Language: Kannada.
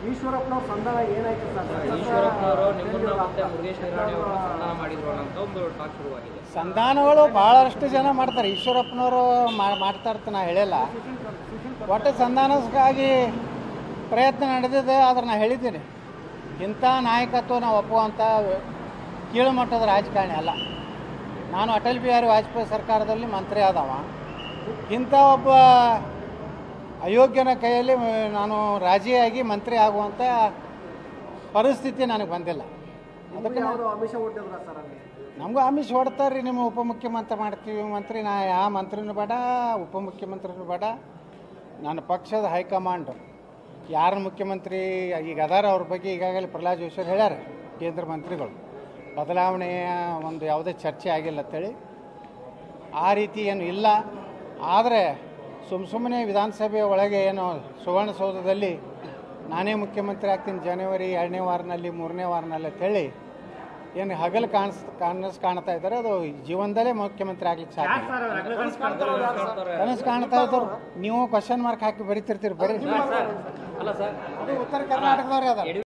ಈಶ್ವರಪ್ಪನವ್ರ ಸಂಧಾನ ಏನಾಯ್ತು ಸರ್ ಈಶ್ವರಪ್ಪನವರು ನಿಮ್ಮನ್ನ ಮತ್ತೆ ಮುರುಗೇಶ್ ನಿರಾಣಿ ಅವರನ್ನ ಸಂಧಾನ ಮಾಡಿದ್ರು ಅಂತ ಒಂದು ಟಾಕ್ ಶುರುವಾಗಿದೆ ಸಂಧಾನಗಳು ಭಾಳಷ್ಟು ಜನ ಮಾಡ್ತಾರೆ ಈಶ್ವರಪ್ಪನವರು ಮಾ- ಮಾಡ್ತಾ ಇರ್ತ ನಾ ಹೇಳಿಲ್ಲ ಒಟ್ಟು ಸಂಧಾನಕ್ಕಾಗಿ ಪ್ರಯತ್ನ ನಡೆದಿದೆ ಆದ್ರೆ ನಾ ಹೇಳಿದ್ದೀನಿ ಇಂಥ ನಾಯಕತ್ವ ನಾವು ಒಪ್ಪುವಂಥ ಕೀಳು ಮಟ್ಟದ ರಾಜಕಾರಣಿ ಅಲ್ಲ ನಾನು ಅಟಲ್ ಬಿಹಾರಿ ವಾಜಪೇಯಿ ಸರ್ಕಾರದಲ್ಲಿ ಮಂತ್ರಿ ಆದವ ಇಂಥ ಒಬ್ಬ ಅಯೋಗ್ಯನ ಕೈಯಲ್ಲಿ ಮ- ನಾನು ರಾಜಿಯಾಗಿ ಮಂತ್ರಿ ಆಗುವಂಥ ಪರಿಸ್ಥಿತಿ ನನಗೆ ಬಂದಿಲ್ಲ ಅದಕ್ಕೆ ನಾನು- ಯಾವುದು ಆಮಿಷ ಒಡ್ಡಿದ್ರ ಸರ್ ಅಲ್ಲಿ ನಮಗೂ ಆಮಿಷ ಹೊಡ್ತಾರೆ ರೀ ನಿಮ್ಮ ಉಪಮುಖ್ಯಮಂತ್ರಿ ಮಾಡ್ತೀವಿ ಮಂತ್ರಿ ನಾ ಯಾವ ಮಂತ್ರಿನೂ ಬೇಡ ಉಪಮುಖ್ಯಮಂತ್ರಿನೂ ಬೇಡ ನನ್ನ ಪಕ್ಷದ ಹೈಕಮಾಂಡ್ ಯಾರು ಮುಖ್ಯಮಂತ್ರಿ ಈಗ ಅದಾರ ಅವ್ರ ಬಗ್ಗೆ ಈಗಾಗಲೇ ಪ್ರಹ್ಲಾದ್ ಜೋಶಿ ಅವ್ರು ಹೇಳ್ಯಾರ ಕೇಂದ್ರ ಮಂತ್ರಿಗಳು ಬದಲಾವಣೆಯ ಒಂದು ಯಾವುದೇ ಚರ್ಚೆ ಆಗಿಲ್ಲ ಅಂತೇಳಿ ಆ ರೀತಿ ಏನು ಇಲ್ಲ ಆದರೆ ಸುಮ್ಮ ಸುಮ್ಮನೆ ವಿಧಾನಸಭೆಯ ಒಳಗೆ ಏನು ಸುವರ್ಣಸೌಧದಲ್ಲಿ ನಾನೇ ಮುಖ್ಯಮಂತ್ರಿ ಆಗ್ತೀನಿ ಜನವರಿ ಎರಡನೇ ವಾರನಲ್ಲಿ ಮೂರನೇ ವಾರನಲ್ಲಿ ಅಂತೇಳಿ ಏನು ಹಗಲು ಕಾಣಿಸ್ ಕಾಣಿಸ್ ಕಾಣ್ತಾ ಇದ್ದಾರೆ ಅದು ಜೀವನದಲ್ಲೇ ಮುಖ್ಯಮಂತ್ರಿ ಆಗ್ಲಿಕ್ಕೆ ಸಾಧ್ಯ ಇಲ್ಲ. ಕನಸು ಕಾಣ್ತಾ ಇದ್ದವ್ರು ನೀವು ಕ್ವಶನ್ ಮಾರ್ಕ್ ಹಾಕಿ ಬರಿತಿರ್ತೀರಿ ಬರೀ ಅಲ್ಲ ಸರ್ ಅದು ಉತ್ತರ ಕರ್ನಾಟಕದವ್ರೆ ಅದಾರ